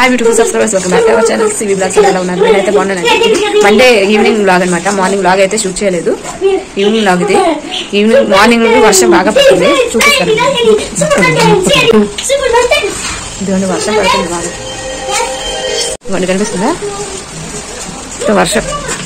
Hi beautiful subscribers welcome back our channel C vlogs ఎలా ఉన్నారు నేనైతే బాగున్నానండి మండే ఈవినింగ్ బ్లాగ్ అనమాట మార్నింగ్ బ్లాగ్ అయితే షూట్ చేయలేదు ఈవినింగ్ బ్లాగ్ ఇది ఈవినింగ్ మార్నింగ్ నుండి వర్షం బాగా పడుతుంది చూపిస్తాను ఇదిగోండి వర్షం పడుతుంది బాగా ఇదిగోండి కనిపిస్తుందా ఇట్లా వర్షం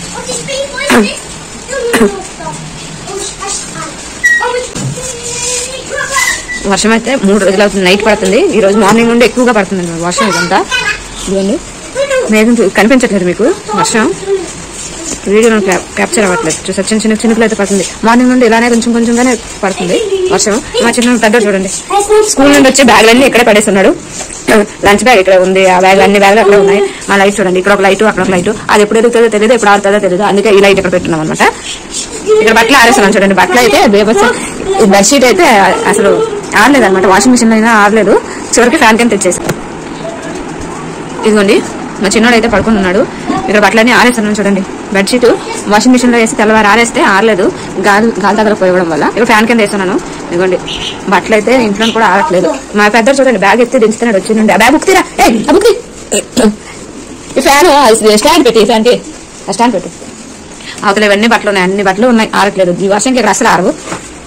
వర్షం అయితే మూడు రోజులు అవుతుంది నైట్ పడుతుంది ఈ రోజు మార్నింగ్ నుండి ఎక్కువగా పడుతుంది అన్నమాట వర్షం ఇదంతా ఇదిగోండి మేఘం చూ- కనిపించట్లేదు మీకు వర్షం వీడియో క్యాప్చర్ అవ్వట్లేదు చూసారు చిన్న చిన్న చినుకులు అయితే పడుతుంది మార్నింగ్ నుండి ఇలానే కొంచెం కొంచెంగానే పడుతుంది వర్షం మా చిన్న పెద్ద చూడండి స్కూల్ నుండి వచ్చి బ్యాగ్లన్నీ ఇక్కడే పడేస్తున్నాడు లంచ్ బ్యాగ్ ఇక్కడ ఉంది ఆ బ్యాగ్ అన్ని బ్యాగ్లు అక్కడ ఉన్నాయి మా లైట్ చూడండి ఇక్కడ ఒక లైట్ అక్కడ ఒక లైట్ అది ఎప్పుడు ఎదుగుతుందో తెలియదు ఎప్పుడు ఆడుతుందో తెలియదు అందుకే ఈ లైట్ ఇక్కడ పెట్టున్నాం అనమాట ఇక్కడ బట్టలు ఆరేస్తున్నాం చూడండి బట్టలు అయితే బేబస్ బెడ్షీట్ అయితే అసలు ఆడలేదు అనమాట వాషింగ్ మిషన్ లో అయినా ఆడలేదు చివరికి ఫ్యాన్ కింద తెచ్చేసాం ఇదిగోండి మా చిన్నోడు అయితే పడుకుని ఉన్నాడు ఇక్కడ బట్టలన్నీ ఆరేస్తున్నాను చూడండి బెడ్షీట్ వాషింగ్ మిషన్ లో వేసి తెల్లవారు ఆరేస్తే ఆరలేదు గాలి గాలి తగల పోయడం వల్ల ఇక్కడ ఫ్యాన్ కింద వేస్తున్నాను ఇదిగోండి బట్టలు అయితే ఇంట్లో కూడా ఆరట్లేదు మా పెద్దడు చూడండి బ్యాగ్ ఎత్తి దించుతున్నాడు వచ్చి నుండి ఆ బ్యాగ్ బుక్తిరా ఏ ఆ బుక్ తీ. ఈ ఫ్యాన్ స్టాండ్ పెట్టి ఈ ఫ్యాన్ కి ఆ స్టాండ్ పెట్టు అవతల ఇవన్నీ బట్టలు ఉన్నాయి అన్ని బట్టలు ఉన్నాయి ఆరట్లేదు ఈ వర్షంకి ఇక్కడ అసలు ఆరవు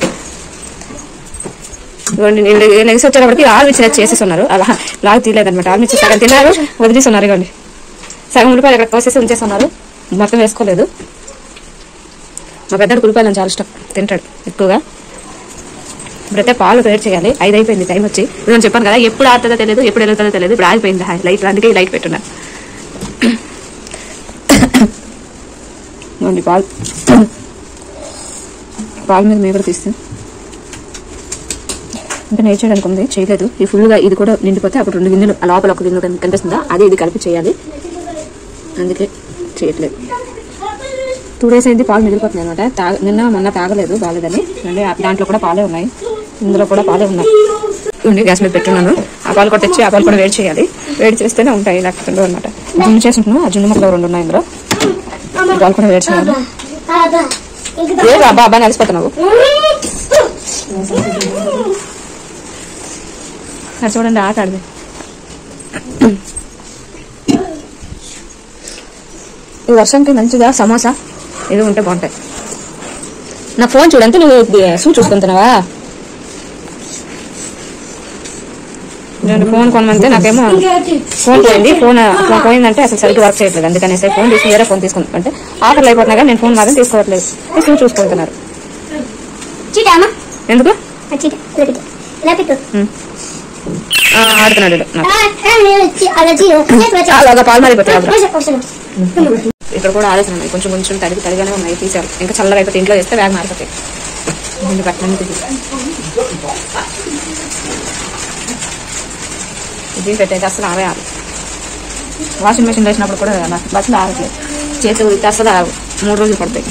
ఇదిగోండి నేను లెగ్స్ వచ్చేటప్పటికి ఆలు ఇచ్చిన చేసేస్తున్నారు అలా లాగు తీయలేదన్నమాట ఆలు ఇచ్చి సగం తిన్నారు వదిలేస్తున్నారు ఇవ్వండి సగం ఉల్లిపాయలు ఇక్కడ కోసేసి ఉంచేస్తున్నారు మొత్తం వేసుకోలేదు మా పెద్దడు ఉల్లిపాయలు చాలా ఇష్టం తింటాడు ఎక్కువగా ఇప్పుడైతే పాలు వేడి చేయాలి ఐదు అయిపోయింది టైం వచ్చి ఇప్పుడు నేను చెప్పాను కదా ఎప్పుడు ఆడుతుందో తెలియదు ఎప్పుడు వెళ్తుందో తెలియదు ఇప్పుడు ఆగిపోయింది హాయ్ లైట్ అందుకే ఈ లైట్ పెట్టున్నాను ఇదిగోండి పాలు పాలు మీద మేము కూడా తీస్తాం ఇంకా నెయ్యి చేయడానికి ఉంది చేయలేదు ఈ ఫుల్గా ఇది కూడా నిండిపోతే అప్పుడు రెండు గిన్నెలు ఆ లోపల ఒక గిన్నె కని- కనిపిస్తుందా అది ఇది కలిపి చేయాలి అందుకే చేయట్లేదు టూ డేస్ అయింది పాలు మిగిలిపోతుంది అనమాట తాగ నిన్న మొన్న తాగలేదు బాగాలేదని అంటే ఆ- దాంట్లో కూడా పాలే ఉన్నాయి ఇందులో కూడా పాలే ఉన్నాయి ఉండి గ్యాస్ మీద పెట్టున్నాను ఆ పాలు కూడా తెచ్చి ఆ పాలు కూడా వేడి చేయాలి వేడి చేస్తేనే ఉంటాయి లేకపోతే ఉండవు అనమాట జున్ను చేసుకుంటున్నాను ఆ జున్ను ముక్కలు రెండు ఉన్నాయి ఇందులో ఈ పాలు కూడా వేడి చేయాలి ఏ అబ్బా అబ్బా నలిసిపోతున్నావు అది చూడండి ఆట ఆడది ఈ వర్షంకి మంచిగా సమోసా ఇది ఉంటే బాగుంటాయి నా ఫోన్ చూడంతే నువ్వు షూ చూసుకుంటున్నావా నేను ఫోన్ కొనమంటే నాకేమో ఫోన్ పోయింది ఫోన్ ఫోన్ పోయిందంటే అసలు సరిగ్గా వర్క్ చేయట్లేదు అందుకనేసి ఫోన్ తీసి వేరే ఫోన్ తీసుకుంటాను అంటే ఆఫర్లు అయిపోతున్నాయి కానీ నేను ఫోన్ మాత్రం తీసుకోవట్లేదు ఈ షూ చూసుకుంటున్నారు చీటామా ఎందుకు చీట ఇలా పెట్టు ఇలా పెట్టు ఉమ్. ఆ, ఆడుతున్నాడు వీడు నాకు. అలా చాలా బాగా పాలు మారిపోతాయి అప్పుడు. చీట ఇక్కడ కూడా ఆలోచన ఉన్నాయి కొంచెం కొంచెం తడిగి తడిగానే ఉన్నాయి తీసారు ఇంకా చల్లగా అయిపోతే ఇంట్లో వేస్తే బ్యాగ్ మారిపోతాయి ముందు బట్టలన్నీ తీసి ఇది పెట్టయితే అసలు ఆరే ఆరు వాషింగ్ మెషిన్ వేసినప్పుడు కూడా నాకు బస్సులు ఆరట్లేదు చేతి ఉడితే అసలు ఆరు మూడు రోజులు పడతాయి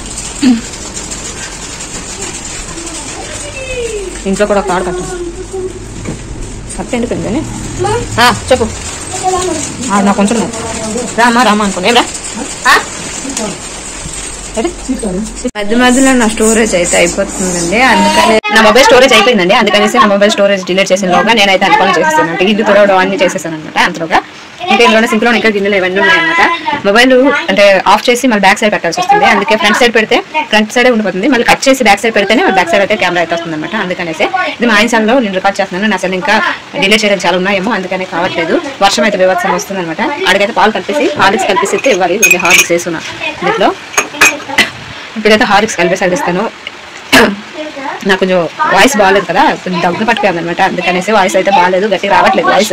ఇంట్లో కూడా ఒక ఆడ కట్టాను కట్ట ఎండిపోయింది ఆ, చెప్పు ఆ, నాకు కొంచెం లేదు. రామా రామా అనుకోండి ఏం రా ఆ? ఏంటి? మధ్య మధ్యలో నా స్టోరేజ్ అయితే అయిపోతుందండి అందుకని నా మొబైల్ స్టోరేజ్ అయిపోయిందండి అందుకనేసి నా మొబైల్ స్టోరేజ్ డిలీట్ చేసిన లోగా నేనైతే అనుకోని చేసేసాను అంటే ఇల్లు తుడవడం అన్ని చేసేసాను అనమాట అంతలోగా ఇంకా ఇందులో సింక్ లో ఇంకా గిన్నెలు ఇవన్నీ ఉన్నాయన్నమాట మొబైల్ అంటే ఆఫ్ చేసి మళ్ళీ బ్యాక్ సైడ్ పెట్టాల్సి వస్తుంది అందుకే ఫ్రంట్ సైడ్ పెడితే ఫ్రంట్ సైడ్ ఉండిపోతుంది మళ్ళీ కట్ చేసి బ్యాక్ సైడ్ పెడితేనే బ్యాక్ సైడ్ అయితే కెమెరా అయితే వస్తుంది అనమాట అందుకనేసి ఇది మా ఆయన సెల్లో నేను రికార్డ్ చేస్తున్నాను నా సెల్ ఇంకా డిలీట్ చేయడం చాలా ఉన్నాయేమో అందుకనే కావట్లేదు వర్షం అయితే వివత్సం వస్తుంది అనమాట అడిగైతే పాలు కలిపేసి హార్లిక్స్ కలిపేసి అయితే ఇవ్వాలి ఇది హార్లిక్స్ వేస్తున్నా దీంట్లో ఇప్పుడైతే హార్లిక్స్ కలిపేసి అందిస్తాను నాకు కొంచెం వాయిస్ బాగాలేదు కదా కొంచెం దగ్గు పట్టుకుంది అనమాట అందుకనేసి వాయిస్ అయితే బాగాలేదు గట్టి రావట్లేదు వాయిస్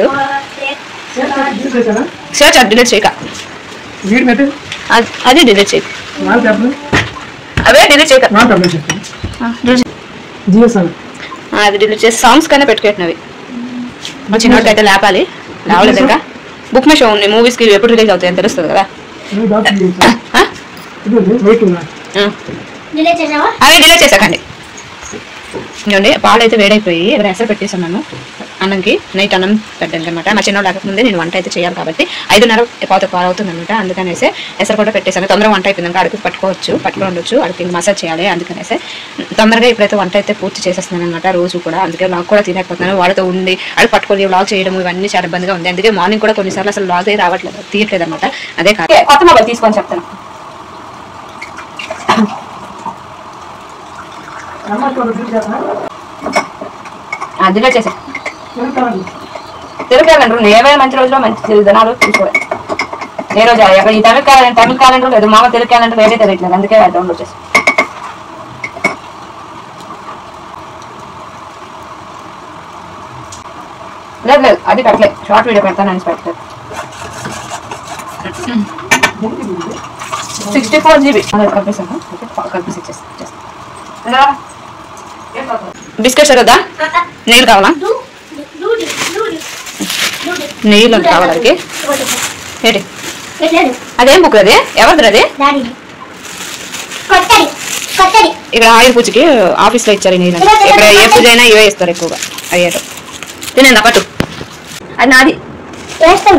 షేర్ అది డిలీట్ చేయక వీడి మెట్టు అది- అది డిలీట్ చేయక వాళ్ళ పేపర్ అవే డిలీట్ చేయక మా పేపర్ చెప్తాను ఆ, delete చేయి. జియో సార్ ఆ, అది డిలీట్ చేసి సాంగ్స్ కన్నా పెట్టుకెట్టినవి మా చిన్నోడికి అయితే లేపాలి లేవలేదు ఇంకా బుక్ మై షో ఉంది మూవీస్ కి ఎప్పుడు రిలీజ్ అవుతాయి అని తెలుస్తుంది కదా నువ్వు డాక్టర్ జియో సార్ ఆ? ఇది వెయిట్ ఉన్నా ఆ. డిలీట్ చేసావా అవే డిలీట్ చేసాకండి చూడండి పాలు అయితే వేడైపోయి ఇక్కడ ఎసరు పెట్టేసాను అన్నంకి నైట్ అన్నం పెట్టాను అనమాట మా చిన్న లేకముందే నేను వంట అయితే చేయాలి కాబట్టి ఐదున్నర పాత పాలు అవుతుంది అనమాట అందుకనేసి ఎసరు కూడా పెట్టేశాను తొందరగా వంట అయిపోయింది అడుగు పట్టుకోవచ్చు పట్టుకొని ఉండొచ్చు అడుగు మసాజ్ చేయాలి అందుకనేసి తొందరగా ఇప్పుడైతే వంట అయితే పూర్తి చేసేస్తున్నాను అనమాట రోజు కూడా అందుకే నాకు కూడా తినకపోతున్నాను వాళ్ళతో ఉండి అడుగు పట్టుకొని వ్లాగ్ చేయడం ఇవన్నీ చాలా ఇబ్బందిగా ఉంది అందుకే మార్నింగ్ కూడా కొన్నిసార్లు అసలు వ్లాగ్ అయితే రావట్లేదు తీయట్లేదు అనమాట అదే కాదు కొత్త మొబైల్ తీసుకొని చెప్తాను అదిలో చేసే తెలుగు క్యాలెండర్ ఏమైనా మంచి రోజులో మంచి దినాలు చూసుకోవాలి ఏ రోజు ఎక్కడ ఈ తమిళ క్యాలెండర్ తమిళ క్యాలెండర్ లేదు మామ తెలుగు క్యాలెండర్ ఏదే తెలియట్లేదు అందుకే డౌన్లోడ్ చేసి లేదు లేదు అది పెట్టలేదు షార్ట్ వీడియో పెడతానని పెట్టలేదు సిక్స్టీ ఫోర్ జీబీ కలిపేసాను కలిపేసి ఇచ్చేస్తాను బిస్కెట్స్ కదా నీళ్ళు కావాలా నీళ్ళు అంటే కావాలి అదికి ఏంటి అదేం బుక్ అది ఎవరిది అది కొత్తది కొత్తది ఇక్కడ ఆయుర్ పూజకి ఆఫీస్ లో ఇచ్చారు ఈ నీళ్ళు ఇక్కడ ఏ పూజ అయినా ఇవే ఇస్తారు ఎక్కువగా అయ్యారు తినేందా పట్టు అది నాది వేస్తాను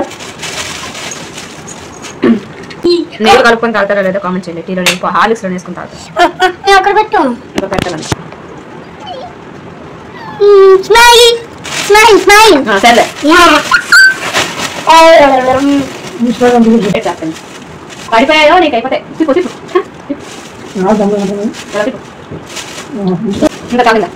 నీళ్ళు కలుపుకొని తాగుతారా లేదా కామెంట్ చేయండి టీలో నేను హాలిక్స్ లో వేసుకుని తాగుతాను నేను అక్కడ పెట్టు ఇంకా పెట్టాలని స్మైల్ స్మైల్ స్మైల్ ఆ, సర్లే ఇన్స్టాగ్రామ్ చూసి చేస్తాను పడిపోయాయో నీకు అయిపోతాయి తిప్పు తిప్పు హ, తిప్పు. నా దమ్ము ఉంటుంది. ఇలా తిప్పు ఆ, ఇంకా తాగిందా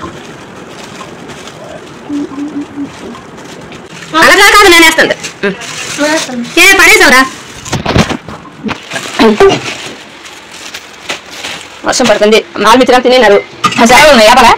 అలా కాదు నేను వేస్తుంది ఏ పడేసావురా వర్షం పడుతుంది నాలుగు మిత్రాలు తినేనారు సెలవులు ఉన్నాయి యాపరా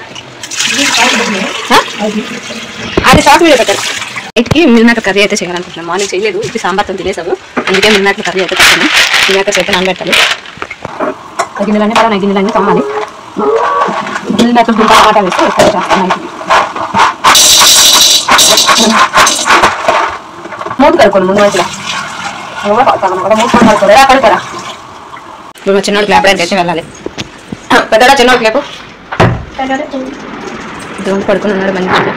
అది షార్ట్ వీడియో పెట్టాను నైట్కి మిల్ మేకర్ కర్రీ అయితే చేయాలనుకుంటున్నాను మార్నింగ్ చేయలేదు ఇప్పుడు సాంబార్తో తినేసాము అందుకే మిల్ మేకర్ కర్రీ అయితే పెట్టాను మిల్ మేకర్స్ అయితే నానబెట్టాలి ఆ గిన్నెలన్నీ పలానా గిన్నెలన్నీ తమ్మాలి మిల్ మేకర్ గింత ఆట వేస్తే ఇక్కడ చేస్తాను నైట్కి. మూడు కడుకోండి ముందు వైపులా ఎవరో పడతాను కూడా మూడు కడుకోరు ఎలా కడతారా ఇప్పుడు మా చిన్నోడికి లేపడానికి అయితే వెళ్ళాలి పెద్దడా చిన్నోడికి లేపు దోమ పడుకుని ఉన్నాడు మంచిగా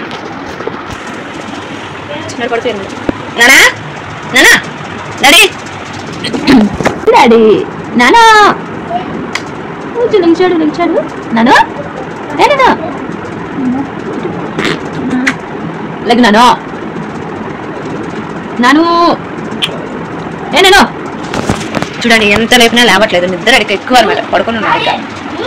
చిన్నోడు పడుతుంది నానా నానా డాడీ డాడీ నానా నిలిచాడు నిలిచాడు నానా నేనా లెగ్ నానో నాను ఏ నేను చూడండి ఎంత లేపినా లేవట్లేదు నిద్ర అడిగి ఎక్కువ అనమాట పడుకుని ఉన్నాడు ఇక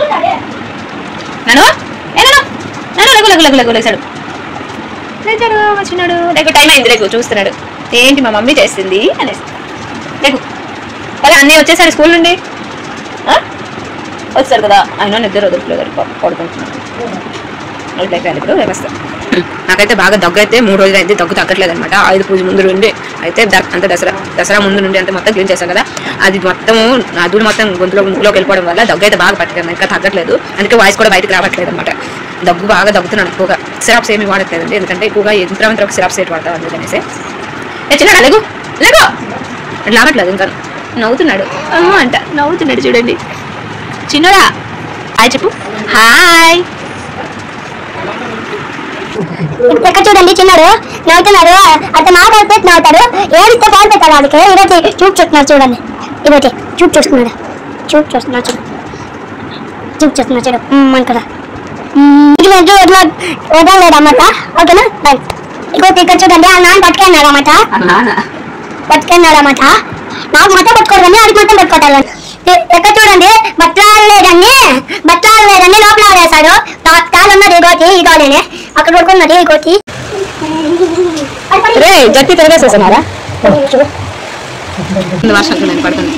నాను ఏ నాను నాను లెగు లెగు లెగు లెగు లేచాడు లేచాడు వచ్చినాడు లేకు టైం అయింది లేకు చూస్తున్నాడు ఏంటి మా మమ్మీ చేసింది అనేసి లేకు అదే అన్నయ్య వచ్చేసారు స్కూల్ నుండి ఆ? వచ్చారు కదా ఆయన నిద్ర వదలట్లేదు పడుకుంటున్నాడు అయిపోయాను ఇప్పుడు వ్యవస్థ నాకైతే బాగా దగ్గు అయితే మూడు రోజులు అయితే దగ్గు తగ్గట్లేదు అనమాట ఆయుధ పూజ ముందు నుండి అయితే ద- అంత దసరా దసరా ముందు నుండి అంతే మొత్తం క్లీన్ చేశాను కదా అది మొత్తం నా దూడు మొత్తం గొంతులో ముక్కులోకి వెళ్ళిపోవడం వల్ల దగ్గు అయితే బాగా పట్టుకుంది ఇంకా తగ్గట్లేదు అందుకే వాయిస్ కూడా బయటకు రావట్లేదు అనమాట దగ్గు బాగా దగ్గుతున్నాను ఎక్కువగా సిరాప్స్ ఏమి వాడట్లేదండి ఎందుకంటే ఎక్కువగా యంత్రం ఒక సిరాప్స్ ఏటి వాడతాం అందుకనేసి ఏ చిన్నాడా లేగు లేగు అట్లా రావట్లేదు ఇంకా నవ్వుతున్నాడు ఆ అంట నవ్వుతున్నాడు చూడండి చిన్నడా హాయ్ చెప్పు హాయ్ ఎక్కడ చూడండి చిన్నాడు నవ్వుతున్నాడు అతను మాట పెట్టి నవ్వుతాడు ఏడిస్తే ఫోన్ పెట్టాలి వాళ్ళకి ఈరోజు చూపు చూస్తున్నాడు చూడండి ఈరోజు చూపు చూస్తున్నాడు చూపు చూస్తున్నాడు చూడు చూపు చూస్తున్నాడు చూడు మన కదా ఇది నేను వదల వదలలేదు అన్నమాట ఓకేనా డన్ ఇగో ఇక్కడ చూడండి ఆ నాన్న పట్టుకెళ్ళాడు అన్నమాట నాన్న పట్టుకెళ్ళాడు అన్నమాట నాకు మొత్తం పట్టుకోవద్దని అది మొత్తం పట్టుకోవాలి ఎక్కడ చూడండి బట్టలు లేదండి బట్టలు లేదండి లోపల ఆడేశాడు కాలు ఉన్నది ఇగోటి ఇగోలేనే అక్కడ పడుకున్నది ఇగోటి రే జట్టి తిరగేసేస్తున్నారా వర్షం నేను పడుతుంది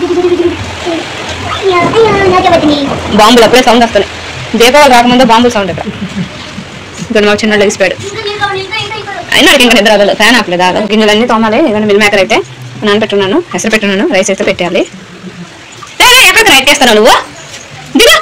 బాంబులు అప్పుడే సౌండ్ వస్తున్నాయి దీపావళి రాకముందే బాంబులు సౌండ్ ఇక్కడ ఇక్కడ మాకు చిన్న లెగిసిపోయాడు అయినా అడిగి ఇంకా నిద్ర రాలేదు ఫ్యాన్ ఆపలేదు ఆగదు గిన్నెలన్నీ తోమాలి ఏదైనా మిల్ మేకర్ అయితే నానబెట్టున్నాను హెసరు పెట్టున్నాను రైస్ అయితే పెట్టాలి ఏ, ఏ, ఎక్కడికి రైట్ చేస్తాను నువ్వు దిగా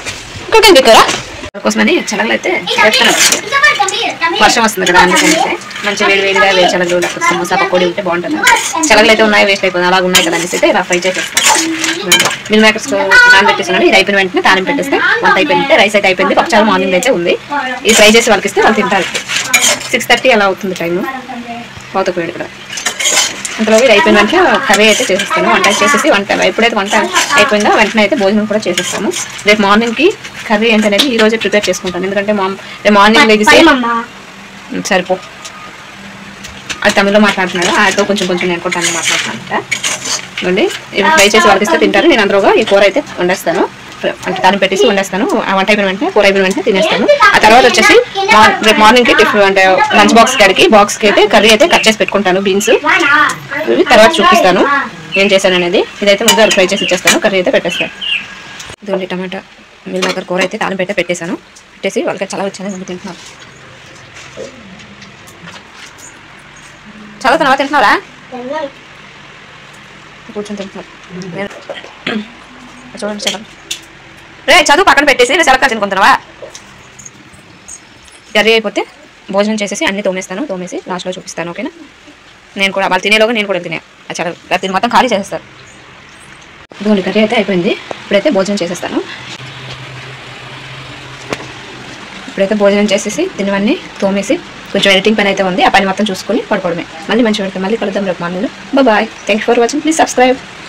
ఇక్కడికి దిక్కరా కోసమని చల్లగా అయితే చెప్తాను వర్షం వస్తుంది కదా అందుకని మంచి వేడి వేడిగా వేడి చలగలు లేకపోతే సమోసా పకోడీ ఉంటే బాగుంటుంది చలగలు అయితే ఉన్నాయి వేస్ట్ అయిపోయింది అలా ఉన్నాయి కదా అనేసి అయితే ఇలా ఫ్రై చేసేస్తాను మిల్ మేకర్స్ నాన్ పెట్టేస్తున్నాను ఇది అయిపోయిన వెంటనే తాలింపు పెట్టేస్తే వంట అయిపోయింది రైస్ అయితే అయిపోయింది పప్పుచారు మార్నింగ్ అయితే ఉంది ఇది ఫ్రై చేసి వాళ్ళకి ఇస్తే వాళ్ళు తింటారు సిక్స్ థర్టీ అలా అవుతుంది టైం పోతపోయాడు ఇక్కడ అంతలో ఇది అయిపోయిన వెంటనే కర్రీ అయితే చేసేస్తాను వంట చేసేసి వంట ఎప్పుడైతే వంట అయిపోయిందో వెంటనే అయితే భోజనం కూడా చేసేస్తాము రేపు మార్నింగ్కి కర్రీ ఏంటనేది ఈ రోజే ప్రిపేర్ చేసుకుంటాను ఎందుకంటే మా రేపు మార్నింగ్ లెగిసి పైమమ్మా ఉమ్, సరిపో అది తమిళ్లో మాట్లాడుతున్నాడు ఆటో కొంచెం కొంచెం నేను కూడా తమిళ మాట్లాడుతున్నాను అండి ఇవి ఫ్రై చేసి వాళ్ళకి ఇస్తే తింటారు నేను అందులోగా ఈ కూర అయితే వండేస్తాను అంటే దాన్ని పెట్టేసి వండేస్తాను ఆ వంట అయిపోయిన వెంటనే కూర అయిపోయిన వెంటనే తినేస్తాను ఆ తర్వాత వచ్చేసి మార్- రేపు మార్నింగ్కి టిఫిన్ అంటే లంచ్ బాక్స్ కాడికి బాక్స్కి అయితే కర్రీ అయితే కట్ చేసి పెట్టుకుంటాను బీన్స్ ఇవి తర్వాత చూపిస్తాను ఏం చేశాను అనేది ఇదైతే ముందు ఫ్రై చేసి ఇచ్చేస్తాను కర్రీ అయితే పెట్టేస్తాను ఇదిగోండి టమాటా మిల్ మేకర్ కూర అయితే తాళం పెట్టే పెట్టేశాను పెట్టేసి వాళ్ళకి చాలా వచ్చింది ముందు తింటున్నారు చదువుతున్నావా తింటున్నారా కూర్చొని తింటున్నారు నేను- చూడండి చదువు రే చదువు పక్కన పెట్టేసి నేను సెలక్క తినుకుంటున్నావా కర్రీ అయిపోతే భోజనం చేసేసి అన్ని తోమేస్తాను తోమేసి లాస్ట్లో చూపిస్తాను ఓకేనా నేను కూడా వాళ్ళు తినేలోగా నేను కూడా తినే చాలా తిని మొత్తం ఖాళీ చేసేస్తారు ఇదిగోండి కర్రీ అయితే అయిపోయింది ఇప్పుడైతే భోజనం చేసేస్తాను ఇప్పుడైతే భోజనం చేసేసి తినవన్నీ తోమేసి కొంచెం ఎడిటింగ్ పని అయితే ఉంది ఆ పని మొత్తం చూసుకొని పడుకోవడమే మళ్ళీ మంచి పెడతాం మళ్ళీ కలుద్దాం రేపు morning bye thank for watching please subscribe